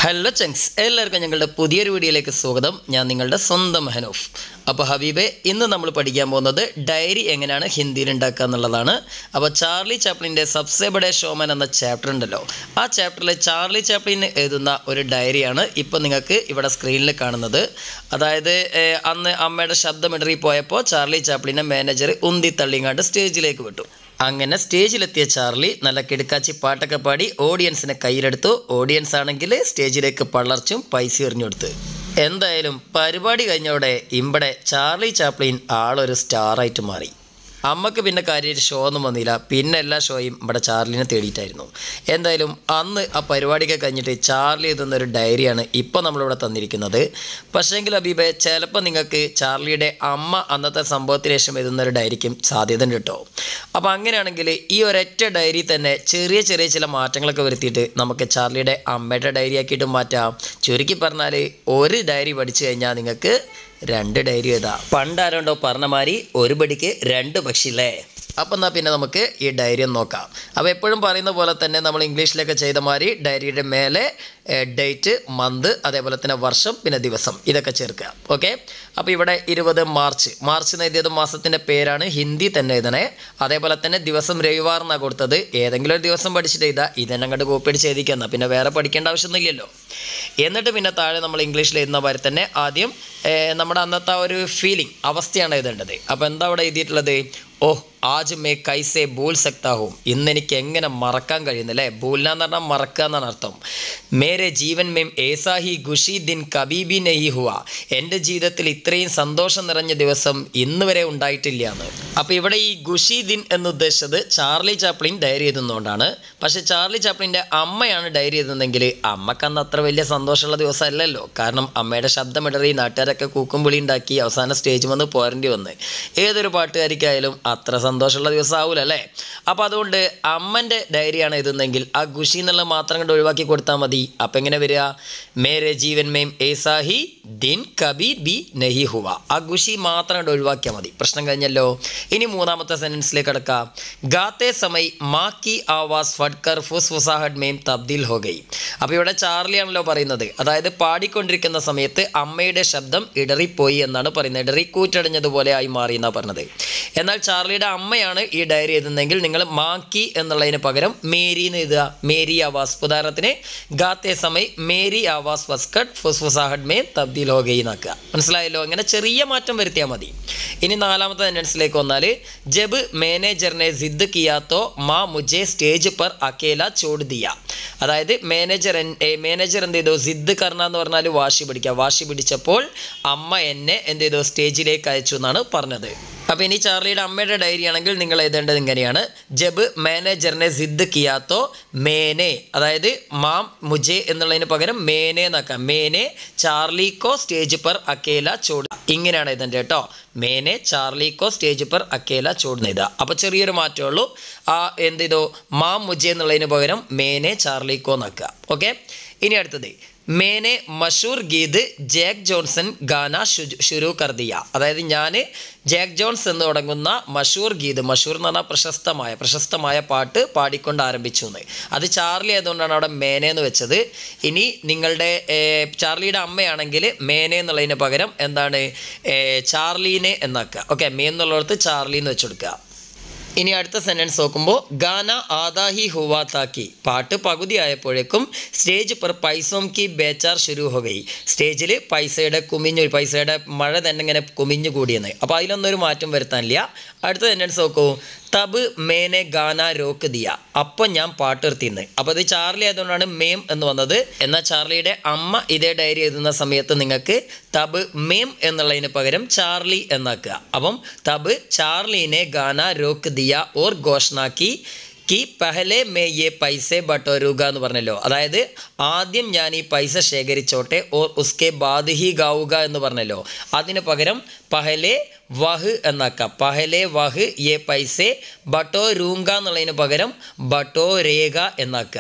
hello ചങ്സ് എല്ലാവർക്കും ഞങ്ങളുടെ പുതിയൊരു വീഡിയോയിലേക്ക് സ്വാഗതം ഞാൻ നിങ്ങളുടെ സ്വന്തം ഹനൂഫ് അപ്പോൾ ഹബീബെ ഇന്ന് നമ്മൾ പഠിക്കാൻ പോകുന്നത് ഡയറി എങ്ങനെയാണ് ഹിന്ദിയിൽ ഉണ്ടാക്കുക എന്നുള്ളതാണ് അപ്പോൾ ചാർലി ചാപ്ലിൻ്റെ സബ്സെ ബഡെ ഷോമൻ എന്ന ചാപ്റ്റർ ഉണ്ടല്ലോ ആ ചാപ്റ്ററിൽ ചാർലി ചാപ്ലിൻ എഴുതുന്ന ഒരു ഡയറിയാണ് ഇപ്പോൾ നിങ്ങൾക്ക് ഇവിടെ സ്ക്രീനിൽ കാണുന്നത് അതായത് ഏഹ്, അന്ന് അമ്മയുടെ ശബ്ദമിടറി പോയപ്പോൾ ചാർലി ചാപ്ലിനെ മാനേജർ ഉന്തി തള്ളിങ്ങാണ്ട് സ്റ്റേജിലേക്ക് വിട്ടു അങ്ങനെ സ്റ്റേജിലെത്തിയ ചാർലി നല്ല കിടക്കാച്ചി പാട്ടൊക്കെ പാടി ഓഡിയൻസിനെ കയ്യിലെടുത്തു ഓഡിയൻസ് ആണെങ്കിൽ സ്റ്റേജിലേക്ക് പള്ളർച്ചും പൈസ എറിഞ്ഞു കൊടുത്ത് എന്തായാലും പരിപാടി കഴിഞ്ഞോടെ ഇമ്പടെ ചാർലി ചാപ്ലിൻ ആളൊരു സ്റ്റാറായിട്ട് മാറി അമ്മക്ക് പിന്നെ കാര്യമായിട്ട് ഷോ ഒന്നും വന്നില്ല പിന്നെ എല്ലാ ഷോയും ഇവിടെ ചാർലിനെ തേടിയിട്ടായിരുന്നു എന്തായാലും അന്ന് ആ പരിപാടിയൊക്കെ കഴിഞ്ഞിട്ട് ചാർലി എഴുതുന്ന ഒരു ഡയറിയാണ് ഇപ്പോൾ നമ്മളിവിടെ തന്നിരിക്കുന്നത് പക്ഷേങ്കിൽ അബീബെ ചിലപ്പോൾ നിങ്ങൾക്ക് ചാർലിയുടെ അമ്മ അന്നത്തെ സംഭവത്തിന് ശേഷം എഴുതുന്ന ഒരു ഡയറിക്കും സാധ്യത ഉണ്ട് കേട്ടോ അപ്പോൾ അങ്ങനെയാണെങ്കിൽ ഈ ഒരൊറ്റ ഡയറി തന്നെ ചെറിയ ചെറിയ ചില മാറ്റങ്ങളൊക്കെ വരുത്തിയിട്ട് നമുക്ക് ചാർലിയുടെ അമ്മയുടെ ഡയറി ആക്കിയിട്ട് മാറ്റാം ചുരുക്കി പറഞ്ഞാൽ ഒരു ഡയറി പഠിച്ചു കഴിഞ്ഞാൽ നിങ്ങൾക്ക് രണ്ട് ഡയറി എഴുതാ പണ്ടാരോണ്ടോ പറഞ്ഞ മാതിരി ഒരു പടിക്ക് രണ്ട് പക്ഷില്ലേ അപ്പം എന്നാൽ പിന്നെ നമുക്ക് ഈ ഡയറി ഒന്ന് നോക്കാം അപ്പോൾ എപ്പോഴും പറയുന്ന പോലെ തന്നെ നമ്മൾ ഇംഗ്ലീഷിലൊക്കെ ചെയ്ത മാതിരി ഡയറിയുടെ മേലെ ഡേറ്റ് മന്ത് അതേപോലെ തന്നെ വർഷം പിന്നെ ദിവസം ഇതൊക്കെ ചേർക്കുക ഓക്കെ അപ്പോൾ ഇവിടെ ഇരുപത് മാർച്ച് മാർച്ച് എന്ന് എഴുതിയത് മാസത്തിൻ്റെ പേരാണ് ഹിന്ദി തന്നെ എഴുതണേ അതേപോലെ തന്നെ ദിവസം രവിവാർ എന്നാണ് കൊടുത്തത് ഏതെങ്കിലും ഒരു ദിവസം പഠിച്ചിട്ട് എഴുതാ ഇതെന്നെ അങ്ങോട്ട് കോപ്പി അടിച്ച് എഴുതിക്കുന്ന പിന്നെ വേറെ പഠിക്കേണ്ട ആവശ്യമൊന്നുമില്ലല്ലോ എന്നിട്ട് പിന്നെ താഴെ നമ്മൾ ഇംഗ്ലീഷിൽ എഴുതുന്ന മാതിരി തന്നെ ആദ്യം ഏർ, നമ്മുടെ അന്നത്തെ ആ ഒരു ഫീലിംഗ് അവസ്ഥയാണ് എഴുതേണ്ടത് അപ്പോൾ എന്താ അവിടെ എഴുതിയിട്ടുള്ളത് ഓ ആജ് മേ കൈസെ ബൂൽ സക്താഹും ഇന്ന് എനിക്ക് എങ്ങനെ മറക്കാൻ കഴിയുന്നില്ലേ ബൂൽന എന്ന് പറഞ്ഞാൽ മറക്കുക എന്നാണ് അർത്ഥം മേരെ ജീവൻ മേം ഏസാ ഹി ഖുഷി ദിൻ കബീബി നെഹി ഹുവ എൻ്റെ ജീവിതത്തിൽ ഇത്രയും സന്തോഷം നിറഞ്ഞ ദിവസം ഇന്ന് വരെ ഉണ്ടായിട്ടില്ല എന്ന് അപ്പോൾ ഇവിടെ ഈ ഖുഷി ദിൻ എന്ന് ഉദ്ദേശിച്ചത് ചാർലി ചാപ്ലിൻ ഡയറി എഴുതുന്നതുകൊണ്ടാണ് പക്ഷേ ചാർലി ചാപ്ലിൻ്റെ അമ്മയാണ് ഡയറി എഴുതുന്നതെങ്കിൽ അമ്മക്ക് അന്ന് അത്ര വലിയ സന്തോഷമുള്ള ദിവസം അല്ലല്ലോ കാരണം അമ്മയുടെ ശബ്ദമിടറി നാട്ടുകാരൊക്കെ കൂക്കും വിളി ഉണ്ടാക്കി അവസാനം സ്റ്റേജ് വന്ന് പോരേണ്ടി വന്ന് ഏതൊരു പാട്ടുകാരിക്കായാലും അത്ര സന്തോഷമുള്ള ദിവസം ആവൂല അല്ലേ അപ്പോൾ അതുകൊണ്ട് അമ്മൻ്റെ ഡയറിയാണ് എഴുതുന്നതെങ്കിൽ ആ ഖുഷി എന്നുള്ളത് മാത്രം കണ്ട് ഒഴിവാക്കി കൊടുത്താൽ മതി അപ്പം എങ്ങനെ വരിക മേരെ ജീവൻ മേം ഏസാഹി ദിൻ കബി ബി നഹി ഹുവ ആ ഖുഷി മാത്രം കണ്ട് ഒഴിവാക്കിയാൽ മതി പ്രശ്നം കഴിഞ്ഞല്ലോ ഇനി മൂന്നാമത്തെ സെൻറ്റൻസിലേക്ക് കിടക്കാം ഗാത്തെ സമയ് മാ കി ആവാസ് ഫഡ്കർ ഫുസ് ഫുസാഹഡ് മേം തബ്ദീൽ ഹോ ഗയി അപ്പോൾ ഇവിടെ ചാർലിയാണല്ലോ പറയുന്നത് അതായത് പാടിക്കൊണ്ടിരിക്കുന്ന സമയത്ത് അമ്മയുടെ ശബ്ദം ഇടറിപ്പോയി എന്നാണ് പറയുന്നത് ഇടറി കൂറ്റടഞ്ഞതുപോലെ ആയി മാറി എന്നാണ് പറഞ്ഞത് എന്നാൽ ചാർലിയുടെ അമ്മയാണ് ഈ ഡയറി എഴുതുന്നതെങ്കിൽ നിങ്ങൾ മാക്കി എന്നുള്ളതിന് പകരം മേരി എന്ന് എഴുതുക മേരി ആവാസ് ഉദാഹരണത്തിന് ഗാത്തെ സമയ് മേരി ആവാസ് വസ്കട്ട് ഫുസ്ഫുസാഹഡ് മേ തബ്ദീൽ ഹോ ഗയി എന്നാക്കുക മനസ്സിലായല്ലോ അങ്ങനെ ചെറിയ മാറ്റം വരുത്തിയാൽ മതി ഇനി നാലാമത്തെ സെൻറ്റൻസിലേക്ക് വന്നാൽ ജബ് മാനേജറിനെ സിദ് കിയാത്തോ മാ മുജെ സ്റ്റേജ് പർ അക്കേല ചോട് ദിയ അതായത് മാനേജർ മാനേജർ എന്ത് ചെയ്തു സിദ് കർണ എന്ന് പറഞ്ഞാൽ വാശി പിടിക്കുക വാശി പിടിച്ചപ്പോൾ അമ്മ എന്നെ എന്ത് ചെയ്തു സ്റ്റേജിലേക്ക് അയച്ചു എന്നാണ് പറഞ്ഞത് അപ്പോൾ ഇനി ചാർലിയുടെ അമ്മയുടെ ഡയറി ആണെങ്കിൽ നിങ്ങൾ എഴുതേണ്ടത് ഇങ്ങനെയാണ് ജബ് മാനേജറിനെ സിദ് കിയാത്തോ മേനെ അതായത് മാം മുജെ എന്നുള്ളതിന് പകരം മേനെ എന്നാക്കാം മേനെ ചാർലിക്കോ സ്റ്റേജ് പർ അക്കേല ചോട് ഇങ്ങനെയാണ് എഴുതേണ്ടത് കേട്ടോ മേനെ ചാർലിക്കോ സ്റ്റേജ് പർ അക്കേല ചോടുന്ന എഴുതുക അപ്പോൾ ചെറിയൊരു മാറ്റമേ ഉള്ളൂ ആ എന്ത് ചെയ്തോ മാം മുജെ എന്നുള്ളതിന് പകരം മേനെ ചാർലിക്കോ എന്നാക്കുക ഓക്കെ ഇനി അടുത്തത് മേനെ മഷൂർ ഗീത് ജാക്ക് ജോൺസൺ ഗാന ഷു- ഷുരു കർദിയ അതായത് ഞാൻ ജാക്ക് ജോൺസ് എന്ന് തുടങ്ങുന്ന മഷൂർ ഗീത് മഷൂർ എന്ന് പറഞ്ഞാൽ പ്രശസ്തമായ പ്രശസ്തമായ പാട്ട് പാടിക്കൊണ്ട് ആരംഭിച്ചു എന്ന് അത് ചാർലി ആയതുകൊണ്ടാണ് അവിടെ മേനെ എന്ന് വെച്ചത് ഇനി നിങ്ങളുടെ ഏർ, ചാർലിയുടെ അമ്മയാണെങ്കിൽ മേനെ എന്നുള്ളതിന് പകരം എന്താണ് ഏർ, ചാർലീനെ എന്നാക്കുക ഓക്കെ മേ എന്നുള്ളിടത്ത് ചാർലി എന്ന് വെച്ചെടുക്കുക ഇനി അടുത്ത സെൻറ്റൻസ് നോക്കുമ്പോൾ ഗാന ആദാഹി ഹുവാ താക്കി പാട്ട് പകുതി ആയപ്പോഴേക്കും സ്റ്റേജ് per പൈസോം കി ബേച്ചാർ ശുരു ഹോ ഗയി സ്റ്റേജിൽ പൈസയുടെ കുമിഞ്ഞു പൈസയുടെ മഴ തന്നെ ഇങ്ങനെ കുമിഞ്ഞു കൂടിയെന്ന് അപ്പോൾ അതിലൊന്നും ഒരു മാറ്റം വരുത്താനില്ല അടുത്ത സെൻറ്റൻസ് നോക്കൂ തബ് മേനെ ഗാന രോക്ക് ദിയ അപ്പം ഞാൻ പാട്ട് നിർത്തിയെന്ന് അപ്പോൾ ഇത് ചാർലി ആയതുകൊണ്ടാണ് മേം എന്ന് വന്നത് എന്നാൽ ചാർലിയുടെ അമ്മ ഇതേ ഡയറി എഴുതുന്ന സമയത്ത് നിങ്ങൾക്ക് തബ് മേം എന്നുള്ളതിന് പകരം ചാർലി എന്നാക്കുക അപ്പം തബ് ചാർലിനെ ഗാന രോക്ക് ദിയ ഓർ ഘോഷണാക്കി കി പഹലെ മേ യെ പൈസ ബട്ടോരുക എന്ന് പറഞ്ഞല്ലോ അതായത് ആദ്യം ഞാൻ ഈ പൈസ ശേഖരിച്ചോട്ടെ ഓർ ഉസ്കെ ബാദ് ഹി ഗാവുക എന്ന് പറഞ്ഞല്ലോ അതിന് പകരം പഹലെ വഹ് എന്നാക്കാം പഹലെ വഹ് യെ പൈസ ബട്ടോ രൂങ്ക എന്നുള്ളതിന് പകരം ബട്ടോ രേഖ എന്നാക്കുക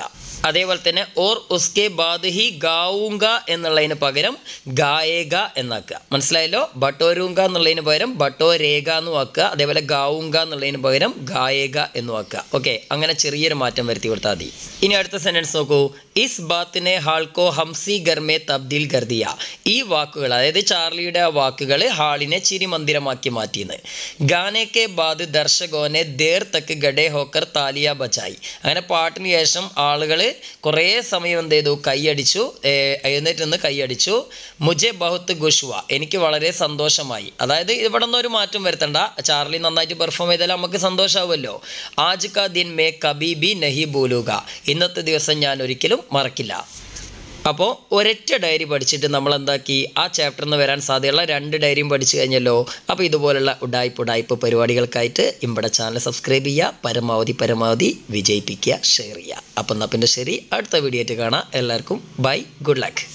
അതേപോലെ തന്നെ ഓർ ഉസ്കെ ബാദ് ഹി ഗാവുങ്ക എന്നുള്ളതിന് പകരം ഗായേക എന്നാക്കുക മനസ്സിലായല്ലോ ബട്ടോരൂങ്ക എന്നുള്ളതിന് പകരം ബട്ടോരേഖ എന്നും ആക്കുക അതേപോലെ ഗാവുങ്ക എന്നുള്ളതിന് പകരം ഗായേക എന്നും ആക്കുക ഓക്കെ അങ്ങനെ ചെറിയൊരു മാറ്റം വരുത്തി കൊടുത്താൽ മതി ഇനി അടുത്ത സെൻറ്റൻസ് നോക്കൂ ഇസ് ബാത്തിനെ ഹാൾക്കോ ഹംസി ഗർമെ തബ്ദീൽ ഗർദിയ ഈ വാക്കുകൾ അതായത് ചാർലിയുടെ ആ വാക്കുകൾ ഹാളിനെ ചിരിമന്ദിരമാക്കി മാറ്റിയെന്ന് ഗാനെ കെ ബാദ് ദർശകോനെ ദേർ തക്ക് ഗഡേ ഹോക്കർ താലിയ ബച്ചായി അങ്ങനെ പാട്ടിന് ശേഷം ആളുകൾ കുറേ സമയം എന്ത് ചെയ്തു കൈയടിച്ചു ഏർ എഴുന്നേറ്റ് നിന്ന് കൈയടിച്ചു മുജെ ബഹുത്ത് ഗുഷ്വ എനിക്ക് വളരെ സന്തോഷമായി അതായത് ഇവിടെ നിന്ന് ഒരു മാറ്റം വരുത്തണ്ട ചാർലി നന്നായിട്ട് പെർഫോം ചെയ്താൽ നമുക്ക് സന്തോഷമാവുമല്ലോ ആജ് കാ ദിൻ മേ കബി ബി നഹി ബൂലുക ഇന്നത്തെ ദിവസം ഞാൻ ഒരിക്കലും മറക്കില്ല അപ്പോൾ ഒരൊറ്റ ഡയറി പഠിച്ചിട്ട് നമ്മൾ എന്താക്കി ആ ചാപ്റ്ററിൽ നിന്ന് വരാൻ സാധ്യതയുള്ള രണ്ട് ഡയറിയും പഠിച്ചു കഴിഞ്ഞല്ലോ അപ്പോൾ ഇതുപോലുള്ള ഉഡായ്പ് ഉഡായ്പ് പരിപാടികൾക്കായിട്ട് ഇവിടെ ചാനൽ സബ്സ്ക്രൈബ് ചെയ്യുക പരമാവധി പരമാവധി വിജയിപ്പിക്കുക ഷെയർ ചെയ്യുക അപ്പം എന്നാൽ പിന്നെ ശരി അടുത്ത വീഡിയോ ആയിട്ട് കാണാം എല്ലാവർക്കും ബൈ ഗുഡ് ലക്ക്